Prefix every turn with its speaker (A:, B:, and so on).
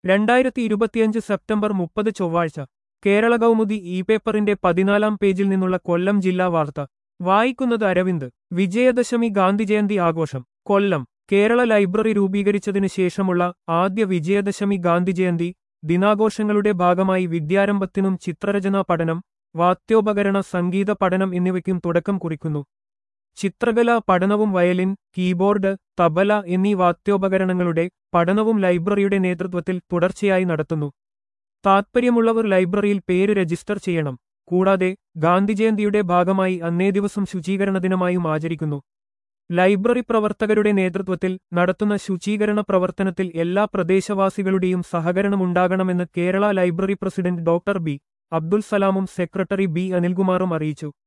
A: രണ്ടായിരത്തി ഇരുപത്തിയഞ്ച് സെപ്റ്റംബർ മുപ്പത് ചൊവ്വാഴ്ച കേരള കൗമുദി ഇ പേപ്പറിന്റെ പതിനാലാം പേജിൽ നിന്നുള്ള കൊല്ലം ജില്ലാ വാർത്ത വായിക്കുന്നത് അരവിന്ദ് വിജയദശമി ഗാന്ധിജയന്തി ആഘോഷം കൊല്ലം കേരള ലൈബ്രറി രൂപീകരിച്ചതിനു ശേഷമുള്ള ആദ്യ വിജയദശമി ഗാന്ധിജയന്തി ദിനാഘോഷങ്ങളുടെ ഭാഗമായി വിദ്യാരംഭത്തിനും ചിത്രരചനാ പഠനം വാദ്യോപകരണ സംഗീത പഠനം എന്നിവയ്ക്കും തുടക്കം കുറിക്കുന്നു ചിത്രകലാ പഠനവും വയലിൻ കീബോർഡ് തബല എന്നീ വാദ്യോപകരണങ്ങളുടെ പഠനവും ലൈബ്രറിയുടെ നേതൃത്വത്തിൽ തുടർച്ചയായി നടത്തുന്നു താത്പര്യമുള്ളവർ ലൈബ്രറിയിൽ പേര് രജിസ്റ്റർ ചെയ്യണം കൂടാതെ ഗാന്ധിജയന്തിയുടെ ഭാഗമായി അന്നേ ദിവസം ശുചീകരണ ദിനമായും ആചരിക്കുന്നു ലൈബ്രറി പ്രവർത്തകരുടെ നേതൃത്വത്തിൽ നടത്തുന്ന ശുചീകരണ പ്രവർത്തനത്തിൽ എല്ലാ പ്രദേശവാസികളുടെയും സഹകരണമുണ്ടാകണമെന്ന് Kerala library president doctor B Abdul സലാമും സെക്രട്ടറി ബി അനിൽകുമാറും അറിയിച്ചു